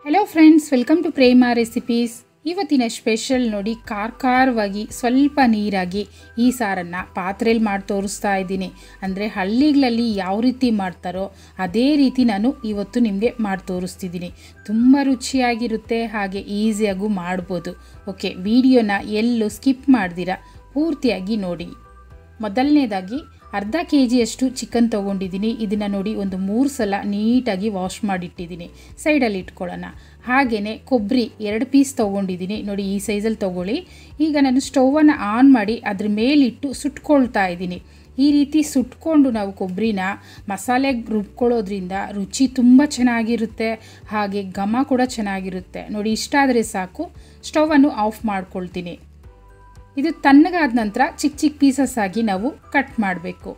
hello friends welcome to Prema recipes ಇವತ್ತಿನ special ನೋಡಿ ಖಾರ ಖಾರವಾಗಿ ಸ್ವಲ್ಪ ನೀರಾಗಿ ಈ ಸಾರನ್ನು ಪಾತ್ರೆಯಲ್ಲಿ ಮಾಡಿ ತೋರಿಸ್ತಾ ಇದ್ದೀನಿ ಅಂದರೆ ಹಳ್ಳಿಗಳಲ್ಲಿ ಯಾವ ರೀತಿ ಮಾಡ್ತಾರೋ ಅದೇ ರೀತಿ ನಾನು ಇವತ್ತು ನಿಮಗೆ ಮಾಡಿ ತೋರಿಸ್ತಿದ್ದೀನಿ ತುಂಬ ರುಚಿಯಾಗಿರುತ್ತೆ ಹಾಗೆ ಈಸಿಯಾಗೂ ಮಾಡ್ಬೋದು ಓಕೆ ವಿಡಿಯೋನ ಎಲ್ಲೂ ಸ್ಕಿಪ್ ಮಾಡ್ದಿರ ಪೂರ್ತಿಯಾಗಿ ನೋಡಿ ಮೊದಲನೇದಾಗಿ ಅರ್ಧ ಕೆ ಜಿಯಷ್ಟು ಚಿಕನ್ ತೊಗೊಂಡಿದ್ದೀನಿ ಇದನ್ನು ನೋಡಿ ಒಂದು ಮೂರು ಸಲ ನೀಟಾಗಿ ವಾಶ್ ಮಾಡಿಟ್ಟಿದ್ದೀನಿ ಸೈಡಲ್ಲಿ ಇಟ್ಕೊಳ್ಳೋಣ ಹಾಗೆಯೇ ಕೊಬ್ಬರಿ ಎರಡು ಪೀಸ್ ತೊಗೊಂಡಿದ್ದೀನಿ ನೋಡಿ ಈ ಸೈಜಲ್ಲಿ ತೊಗೊಳ್ಳಿ ಈಗ ನಾನು ಸ್ಟೌವನ್ನು ಆನ್ ಮಾಡಿ ಅದ್ರ ಮೇಲಿಟ್ಟು ಸುಟ್ಕೊಳ್ತಾ ಇದ್ದೀನಿ ಈ ರೀತಿ ಸುಟ್ಕೊಂಡು ನಾವು ಕೊಬ್ಬರಿನ ಮಸಾಲೆಗೆ ರುಬ್ಕೊಳ್ಳೋದ್ರಿಂದ ರುಚಿ ತುಂಬ ಚೆನ್ನಾಗಿರುತ್ತೆ ಹಾಗೆ ಘಮ ಕೂಡ ಚೆನ್ನಾಗಿರುತ್ತೆ ನೋಡಿ ಇಷ್ಟಾದರೆ ಸಾಕು ಸ್ಟವನ್ನು ಆಫ್ ಮಾಡ್ಕೊಳ್ತೀನಿ ಇದು ತಣ್ಣಗಾದ ನಂತರ ಚಿಕ್ಕ ಚಿಕ್ಕ ಪೀಸಸ್ ಆಗಿ ನಾವು ಕಟ್ ಮಾಡಬೇಕು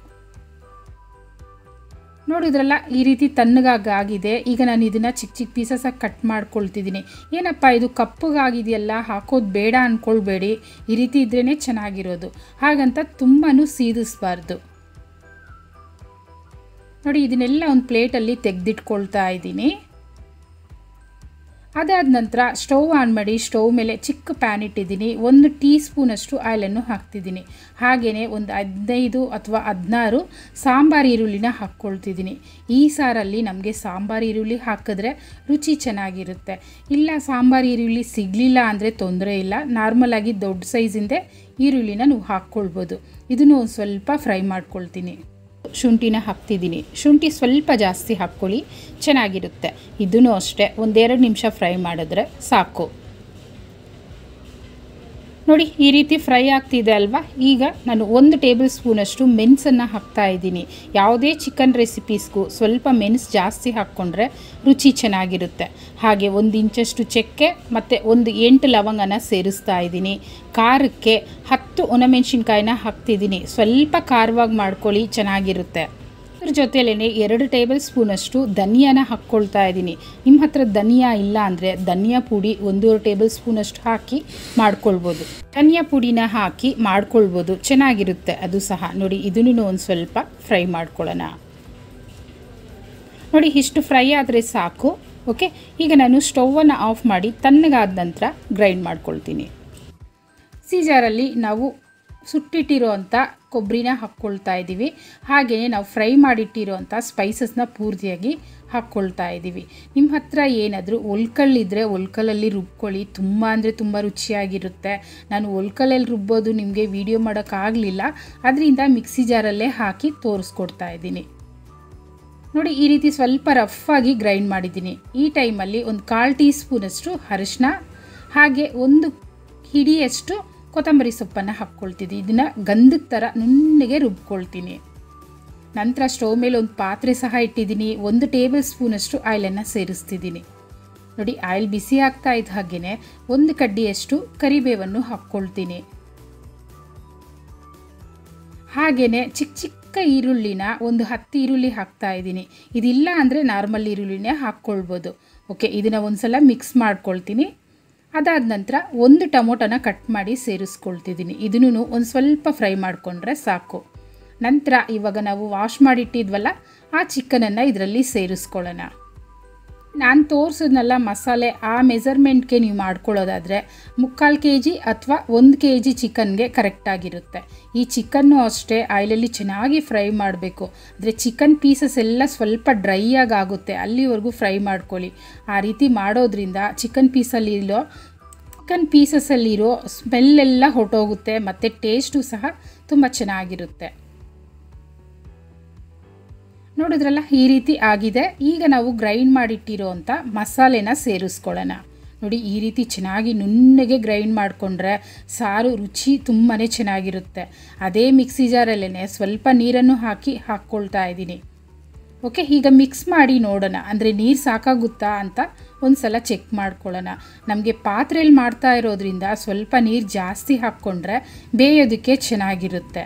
ನೋಡಿದ್ರಲ್ಲ ಈ ರೀತಿ ತಣ್ಣಗಾಗಿದೆ ಈಗ ನಾನು ಇದನ್ನು ಚಿಕ್ಕ ಚಿಕ್ಕ ಪೀಸಸ್ ಆಗಿ ಕಟ್ ಮಾಡ್ಕೊಳ್ತಿದ್ದೀನಿ ಏನಪ್ಪ ಇದು ಕಪ್ಪಗಾಗಿದೆಯಲ್ಲ ಹಾಕೋದು ಬೇಡ ಅಂದ್ಕೊಳ್ಬೇಡಿ ಈ ರೀತಿ ಇದ್ರೇ ಚೆನ್ನಾಗಿರೋದು ಹಾಗಂತ ತುಂಬಾ ಸೀದಿಸ್ಬಾರ್ದು ನೋಡಿ ಇದನ್ನೆಲ್ಲ ಒಂದು ಪ್ಲೇಟಲ್ಲಿ ತೆಗೆದಿಟ್ಕೊಳ್ತಾ ಇದ್ದೀನಿ ಅದಾದ ನಂತರ ಸ್ಟವ್ ಆನ್ ಮಾಡಿ ಸ್ಟವ್ ಮೇಲೆ ಚಿಕ್ಕ ಪ್ಯಾನ್ ಇಟ್ಟಿದ್ದೀನಿ ಒಂದು ಟೀ ಸ್ಪೂನಷ್ಟು ಆಯಿಲನ್ನು ಹಾಕ್ತಿದ್ದೀನಿ ಹಾಗೆಯೇ ಒಂದು ಹದಿನೈದು ಅಥವಾ ಹದಿನಾರು ಸಾಂಬಾರು ಈರುಳ್ಳಿನ ಹಾಕ್ಕೊಳ್ತಿದ್ದೀನಿ ಈ ಸಾರಲ್ಲಿ ನಮಗೆ ಸಾಂಬಾರು ಈರುಳ್ಳಿ ಹಾಕಿದ್ರೆ ರುಚಿ ಚೆನ್ನಾಗಿರುತ್ತೆ ಇಲ್ಲ ಸಾಂಬಾರು ಈರುಳ್ಳಿ ಸಿಗಲಿಲ್ಲ ಅಂದರೆ ತೊಂದರೆ ಇಲ್ಲ ನಾರ್ಮಲಾಗಿ ದೊಡ್ಡ ಸೈಜಿಂದೆ ಈರುಳ್ಳಿನ ನೀವು ಹಾಕ್ಕೊಳ್ಬೋದು ಇದನ್ನು ಒಂದು ಸ್ವಲ್ಪ ಫ್ರೈ ಮಾಡ್ಕೊಳ್ತೀನಿ ಶುಂಠಿನ ಹಾಕ್ತಿದ್ದೀನಿ ಶುಂಠಿ ಸ್ವಲ್ಪ ಜಾಸ್ತಿ ಹಾಕ್ಕೊಳ್ಳಿ ಚೆನ್ನಾಗಿರುತ್ತೆ ಇದೂ ಅಷ್ಟೇ ಒಂದೆರಡು ನಿಮಿಷ ಫ್ರೈ ಮಾಡಿದ್ರೆ ಸಾಕು ನೋಡಿ ಈ ರೀತಿ ಫ್ರೈ ಆಗ್ತಿದೆ ಅಲ್ವಾ ಈಗ ನಾನು ಒಂದು ಟೇಬಲ್ ಸ್ಪೂನಷ್ಟು ಮೆಣಸನ್ನು ಹಾಕ್ತಾ ಇದ್ದೀನಿ ಯಾವುದೇ ಚಿಕನ್ ರೆಸಿಪೀಸ್ಗೂ ಸ್ವಲ್ಪ ಮೆಣಸು ಜಾಸ್ತಿ ಹಾಕ್ಕೊಂಡ್ರೆ ರುಚಿ ಚೆನ್ನಾಗಿರುತ್ತೆ ಹಾಗೆ ಒಂದು ಇಂಚಷ್ಟು ಚಕ್ಕೆ ಮತ್ತು ಒಂದು ಎಂಟು ಲವಂಗನ ಸೇರಿಸ್ತಾ ಇದ್ದೀನಿ ಖಾರಕ್ಕೆ ಹತ್ತು ಒಣಮೆಣ್ಸಿನ್ಕಾಯಿನ ಹಾಕ್ತಿದ್ದೀನಿ ಸ್ವಲ್ಪ ಖಾರವಾಗಿ ಮಾಡ್ಕೊಳ್ಳಿ ಚೆನ್ನಾಗಿರುತ್ತೆ ಅದ್ರ ಜೊತೆಲೇ ಎರಡು ಟೇಬಲ್ ಸ್ಪೂನಷ್ಟು ಧನಿಯಾನ ಹಾಕ್ಕೊಳ್ತಾ ಇದ್ದೀನಿ ನಿಮ್ಮ ಹತ್ರ ಧನಿಯಾ ಇಲ್ಲ ಅಂದರೆ ಧನಿಯಾ ಪುಡಿ ಒಂದೂವರೆ ಟೇಬಲ್ ಸ್ಪೂನಷ್ಟು ಹಾಕಿ ಮಾಡ್ಕೊಳ್ಬೋದು ಧನಿಯಾ ಪುಡಿನ ಹಾಕಿ ಮಾಡ್ಕೊಳ್ಬೋದು ಚೆನ್ನಾಗಿರುತ್ತೆ ಅದು ಸಹ ನೋಡಿ ಇದನ್ನು ಒಂದು ಸ್ವಲ್ಪ ಫ್ರೈ ಮಾಡ್ಕೊಳ್ಳೋಣ ನೋಡಿ ಇಷ್ಟು ಫ್ರೈ ಆದರೆ ಸಾಕು ಓಕೆ ಈಗ ನಾನು ಸ್ಟೌವನ್ನು ಆಫ್ ಮಾಡಿ ತಣ್ಣಗಾದ ನಂತರ ಗ್ರೈಂಡ್ ಮಾಡ್ಕೊಳ್ತೀನಿ ಸೀಜಾರಲ್ಲಿ ನಾವು ಸುಟ್ಟಿಟ್ಟಿರೋ ಅಂಥ ಕೊಬ್ಬರಿನ ಹಾಕ್ಕೊಳ್ತಾ ಇದ್ದೀವಿ ಹಾಗೆಯೇ ನಾವು ಫ್ರೈ ಮಾಡಿಟ್ಟಿರೋಂಥ ಸ್ಪೈಸಸ್ನ ಪೂರ್ತಿಯಾಗಿ ಹಾಕ್ಕೊಳ್ತಾ ಇದ್ದೀವಿ ನಿಮ್ಮ ಹತ್ರ ಏನಾದರೂ ಒಲ್ಕಲ್ಲಿದ್ದರೆ ಒಲ್ಕಲಲ್ಲಿ ರುಬ್ಕೊಳ್ಳಿ ತುಂಬ ಅಂದರೆ ತುಂಬ ರುಚಿಯಾಗಿರುತ್ತೆ ನಾನು ಒಲ್ಕಲಲ್ಲಿ ರುಬ್ಬೋದು ನಿಮಗೆ ವಿಡಿಯೋ ಮಾಡೋಕ್ಕಾಗಲಿಲ್ಲ ಅದರಿಂದ ಮಿಕ್ಸಿ ಜಾರಲ್ಲೇ ಹಾಕಿ ತೋರಿಸ್ಕೊಡ್ತಾ ಇದ್ದೀನಿ ನೋಡಿ ಈ ರೀತಿ ಸ್ವಲ್ಪ ರಫ್ ಆಗಿ ಗ್ರೈಂಡ್ ಮಾಡಿದ್ದೀನಿ ಈ ಟೈಮಲ್ಲಿ ಒಂದು ಕಾಲು ಟೀ ಸ್ಪೂನಷ್ಟು ಅರಿಶಿನ ಹಾಗೆ ಒಂದು ಹಿಡಿಯಷ್ಟು ಕೊತ್ತಂಬರಿ ಸೊಪ್ಪನ್ನು ಹಾಕ್ಕೊಳ್ತಿದ್ದೀನಿ ಇದನ್ನು ಗಂಧದ ಥರ ನುಣ್ಣಗೆ ರುಬ್ಕೊಳ್ತೀನಿ ನಂತರ ಸ್ಟವ್ ಮೇಲೆ ಒಂದು ಪಾತ್ರೆ ಸಹ ಇಟ್ಟಿದ್ದೀನಿ ಒಂದು ಟೇಬಲ್ ಸ್ಪೂನಷ್ಟು ಆಯಿಲನ್ನು ಸೇರಿಸ್ತಿದ್ದೀನಿ ನೋಡಿ ಆಯಿಲ್ ಬಿಸಿ ಆಗ್ತಾ ಇದ್ದ ಹಾಗೆಯೇ ಒಂದು ಕಡ್ಡಿಯಷ್ಟು ಕರಿಬೇವನ್ನು ಹಾಕ್ಕೊಳ್ತೀನಿ ಹಾಗೆಯೇ ಚಿಕ್ಕ ಚಿಕ್ಕ ಈರುಳ್ಳಿನ ಒಂದು ಹತ್ತು ಈರುಳ್ಳಿ ಹಾಕ್ತಾ ಇದ್ದೀನಿ ಇದಿಲ್ಲ ಅಂದರೆ ನಾರ್ಮಲ್ ಈರುಳ್ಳಿನೇ ಹಾಕ್ಕೊಳ್ಬೋದು ಓಕೆ ಇದನ್ನು ಒಂದು ಸಲ ಮಿಕ್ಸ್ ಮಾಡ್ಕೊಳ್ತೀನಿ ಅದಾದ ನಂತರ ಒಂದು ಟೊಮೊಟೊನ ಕಟ್ ಮಾಡಿ ಸೇರಿಸ್ಕೊಳ್ತಿದ್ದೀನಿ ಇದನ್ನು ಒಂದು ಸ್ವಲ್ಪ ಫ್ರೈ ಮಾಡಿಕೊಂಡ್ರೆ ಸಾಕು ನಂತರ ಇವಾಗ ನಾವು ವಾಶ್ ಮಾಡಿಟ್ಟಿದ್ವಲ್ಲ ಆ ಚಿಕನನ್ನು ಇದರಲ್ಲಿ ಸೇರಿಸ್ಕೊಳ್ಳೋಣ ನಾನು ತೋರಿಸಿದ್ನಲ್ಲ ಮಸಾಲೆ ಆ ಮೆಸರ್ಮೆಂಟ್ಗೆ ನೀವು ಮಾಡ್ಕೊಳ್ಳೋದಾದರೆ ಮುಕ್ಕಾಲು ಕೆ ಜಿ ಅಥವಾ ಒಂದು ಕೆ ಜಿ ಚಿಕನ್ಗೆ ಕರೆಕ್ಟಾಗಿರುತ್ತೆ ಈ ಚಿಕನ್ನು ಅಷ್ಟೇ ಆಯಿಲಲ್ಲಿ ಚೆನ್ನಾಗಿ ಫ್ರೈ ಮಾಡಬೇಕು ಅಂದರೆ ಚಿಕನ್ ಪೀಸಸ್ ಎಲ್ಲ ಸ್ವಲ್ಪ ಡ್ರೈ ಆಗುತ್ತೆ ಅಲ್ಲಿವರೆಗೂ ಫ್ರೈ ಮಾಡ್ಕೊಳ್ಳಿ ಆ ರೀತಿ ಮಾಡೋದ್ರಿಂದ ಚಿಕನ್ ಪೀಸಲ್ಲಿರೋ ಚಿಕನ್ ಪೀಸಸಲ್ಲಿರೋ ಸ್ಮೆಲ್ಲೆಲ್ಲ ಹೊರಟೋಗುತ್ತೆ ಮತ್ತು ಟೇಸ್ಟು ಸಹ ತುಂಬ ಚೆನ್ನಾಗಿರುತ್ತೆ ನೋಡಿದ್ರಲ್ಲ ಈ ರೀತಿ ಆಗಿದೆ ಈಗ ನಾವು ಗ್ರೈಂಡ್ ಮಾಡಿಟ್ಟಿರೋ ಅಂಥ ಮಸಾಲೆನ ಸೇರಿಸ್ಕೊಳ್ಳೋಣ ನೋಡಿ ಈ ರೀತಿ ಚೆನ್ನಾಗಿ ನುಣ್ಣಗೆ ಗ್ರೈಂಡ್ ಮಾಡಿಕೊಂಡ್ರೆ ಸಾರು ರುಚಿ ತುಂಬಾ ಚೆನ್ನಾಗಿರುತ್ತೆ ಅದೇ ಮಿಕ್ಸಿ ಜಾರಲ್ಲೇ ಸ್ವಲ್ಪ ನೀರನ್ನು ಹಾಕಿ ಹಾಕ್ಕೊಳ್ತಾ ಇದ್ದೀನಿ ಓಕೆ ಈಗ ಮಿಕ್ಸ್ ಮಾಡಿ ನೋಡೋಣ ಅಂದರೆ ನೀರು ಸಾಕಾಗುತ್ತಾ ಅಂತ ಒಂದು ಸಲ ಚೆಕ್ ಮಾಡ್ಕೊಳ್ಳೋಣ ನಮಗೆ ಪಾತ್ರೆಯಲ್ಲಿ ಮಾಡ್ತಾ ಇರೋದ್ರಿಂದ ಸ್ವಲ್ಪ ನೀರು ಜಾಸ್ತಿ ಹಾಕ್ಕೊಂಡ್ರೆ ಬೇಯೋದಕ್ಕೆ ಚೆನ್ನಾಗಿರುತ್ತೆ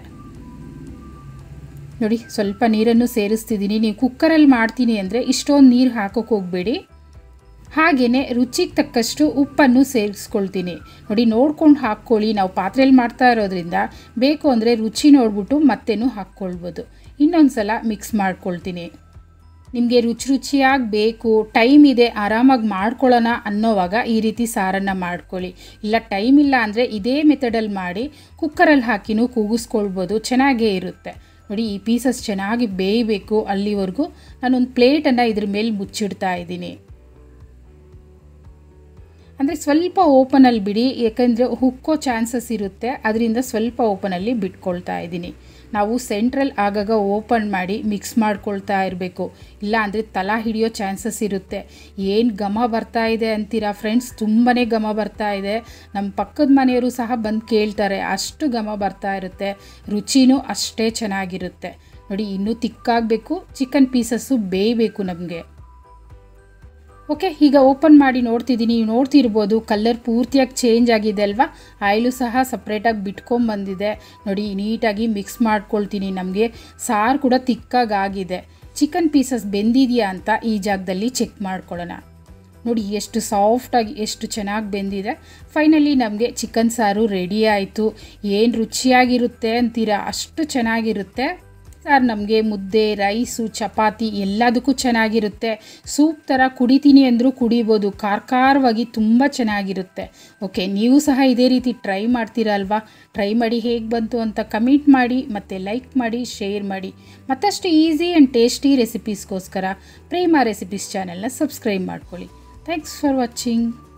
ನೋಡಿ ಸ್ವಲ್ಪ ನೀರನ್ನು ಸೇರಿಸ್ತಿದ್ದೀನಿ ನೀವು ಕುಕ್ಕರಲ್ಲಿ ಮಾಡ್ತೀನಿ ಅಂದರೆ ಇಷ್ಟೊಂದು ನೀರು ಹಾಕೋಕೆ ಹೋಗಬೇಡಿ ಹಾಗೆಯೇ ರುಚಿಗೆ ತಕ್ಕಷ್ಟು ಉಪ್ಪನ್ನು ಸೇರಿಸ್ಕೊಳ್ತೀನಿ ನೋಡಿ ನೋಡ್ಕೊಂಡು ಹಾಕ್ಕೊಳ್ಳಿ ನಾವು ಪಾತ್ರೆಯಲ್ಲಿ ಮಾಡ್ತಾ ಇರೋದ್ರಿಂದ ಬೇಕು ಅಂದರೆ ರುಚಿ ನೋಡ್ಬಿಟ್ಟು ಮತ್ತೇನು ಹಾಕ್ಕೊಳ್ಬೋದು ಇನ್ನೊಂದು ಸಲ ಮಿಕ್ಸ್ ಮಾಡ್ಕೊಳ್ತೀನಿ ನಿಮಗೆ ರುಚಿ ರುಚಿಯಾಗಿ ಬೇಕು ಟೈಮ್ ಇದೆ ಆರಾಮಾಗಿ ಮಾಡ್ಕೊಳ್ಳೋಣ ಅನ್ನೋವಾಗ ಈ ರೀತಿ ಸಾರನ್ನು ಮಾಡ್ಕೊಳ್ಳಿ ಇಲ್ಲ ಟೈಮ್ ಇಲ್ಲ ಅಂದರೆ ಇದೇ ಮೆಥಡಲ್ಲಿ ಮಾಡಿ ಕುಕ್ಕರಲ್ಲಿ ಹಾಕಿನೂ ಕೂಗಿಸ್ಕೊಳ್ಬೋದು ಚೆನ್ನಾಗೇ ಇರುತ್ತೆ ನೋಡಿ ಈ ಪೀಸಸ್ ಚೆನ್ನಾಗಿ ಬೇಯಬೇಕು ಅಲ್ಲಿವರೆಗೂ ನಾನೊಂದು ಪ್ಲೇಟನ್ನು ಇದ್ರ ಮೇಲೆ ಮುಚ್ಚಿಡ್ತಾ ಇದ್ದೀನಿ ಅಂದರೆ ಸ್ವಲ್ಪ ಓಪನಲ್ಲಿ ಬಿಡಿ ಯಾಕಂದರೆ ಹುಕ್ಕೋ ಚಾನ್ಸಸ್ ಇರುತ್ತೆ ಅದರಿಂದ ಸ್ವಲ್ಪ ಓಪನಲ್ಲಿ ಬಿಟ್ಕೊಳ್ತಾ ಇದ್ದೀನಿ ನಾವು ಸೆಂಟ್ರಲ್ ಆಗಾಗ ಓಪನ್ ಮಾಡಿ ಮಿಕ್ಸ್ ಮಾಡ್ಕೊಳ್ತಾ ಇರಬೇಕು ಇಲ್ಲ ಅಂದರೆ ತಲಾ ಹಿಡಿಯೋ ಚಾನ್ಸಸ್ ಇರುತ್ತೆ ಏನು ಘಮ ಬರ್ತಾ ಇದೆ ಅಂತೀರಾ ಫ್ರೆಂಡ್ಸ್ ತುಂಬಾ ಘಮ ಬರ್ತಾ ಇದೆ ನಮ್ಮ ಪಕ್ಕದ ಮನೆಯವರು ಸಹ ಬಂದು ಕೇಳ್ತಾರೆ ಅಷ್ಟು ಘಮ ಬರ್ತಾ ಇರುತ್ತೆ ರುಚಿನೂ ಅಷ್ಟೇ ಚೆನ್ನಾಗಿರುತ್ತೆ ನೋಡಿ ಇನ್ನೂ ತಿಕ್ಕಾಗಬೇಕು ಚಿಕನ್ ಪೀಸಸ್ಸು ಬೇಯಬೇಕು ನಮಗೆ ಓಕೆ ಈಗ ಓಪನ್ ಮಾಡಿ ನೋಡ್ತಿದ್ದೀನಿ ನೀವು ನೋಡ್ತಿರ್ಬೋದು ಕಲರ್ ಪೂರ್ತಿಯಾಗಿ ಚೇಂಜ್ ಆಗಿದೆ ಅಲ್ವಾ ಆಯಿಲು ಸಹ ಸಪ್ರೇಟಾಗಿ ಬಿಟ್ಕೊಂಬಂದಿದೆ ನೋಡಿ ನೀಟಾಗಿ ಮಿಕ್ಸ್ ಮಾಡ್ಕೊಳ್ತೀನಿ ನಮಗೆ ಸಾರು ಕೂಡ ತಿಕ್ಕಾಗಿದೆ ಚಿಕನ್ ಪೀಸಸ್ ಬೆಂದಿದೆಯಾ ಅಂತ ಈ ಜಾಗದಲ್ಲಿ ಚೆಕ್ ಮಾಡ್ಕೊಳ್ಳೋಣ ನೋಡಿ ಎಷ್ಟು ಸಾಫ್ಟಾಗಿ ಎಷ್ಟು ಚೆನ್ನಾಗಿ ಬೆಂದಿದೆ ಫೈನಲಿ ನಮಗೆ ಚಿಕನ್ ಸಾರು ರೆಡಿ ಆಯಿತು ಏನು ರುಚಿಯಾಗಿರುತ್ತೆ ಅಂತೀರಾ ಅಷ್ಟು ಚೆನ್ನಾಗಿರುತ್ತೆ ಸಾರು ನಮಗೆ ಮುದ್ದೆ ರೈಸು ಚಪಾತಿ ಎಲ್ಲದಕ್ಕೂ ಚೆನ್ನಾಗಿರುತ್ತೆ ಸೂಪ್ ಥರ ಕುಡಿತೀನಿ ಅಂದರೂ ಕುಡಿಬೋದು ಖಾರ ಖಾರವಾಗಿ ತುಂಬ ಚೆನ್ನಾಗಿರುತ್ತೆ ಓಕೆ ನೀವು ಸಹ ಇದೇ ರೀತಿ ಟ್ರೈ ಮಾಡ್ತೀರಾ ಅಲ್ವಾ ಟ್ರೈ ಮಾಡಿ ಹೇಗೆ ಬಂತು ಅಂತ ಕಮೆಂಟ್ ಮಾಡಿ ಮತ್ತು ಲೈಕ್ ಮಾಡಿ ಶೇರ್ ಮಾಡಿ ಮತ್ತಷ್ಟು ಈಸಿ ಆ್ಯಂಡ್ ಟೇಸ್ಟಿ ರೆಸಿಪೀಸ್ಗೋಸ್ಕರ ಪ್ರೇಮ ರೆಸಿಪೀಸ್ ಚಾನೆಲ್ನ ಸಬ್ಸ್ಕ್ರೈಬ್ ಮಾಡ್ಕೊಳ್ಳಿ ಥ್ಯಾಂಕ್ಸ್ ಫಾರ್ ವಾಚಿಂಗ್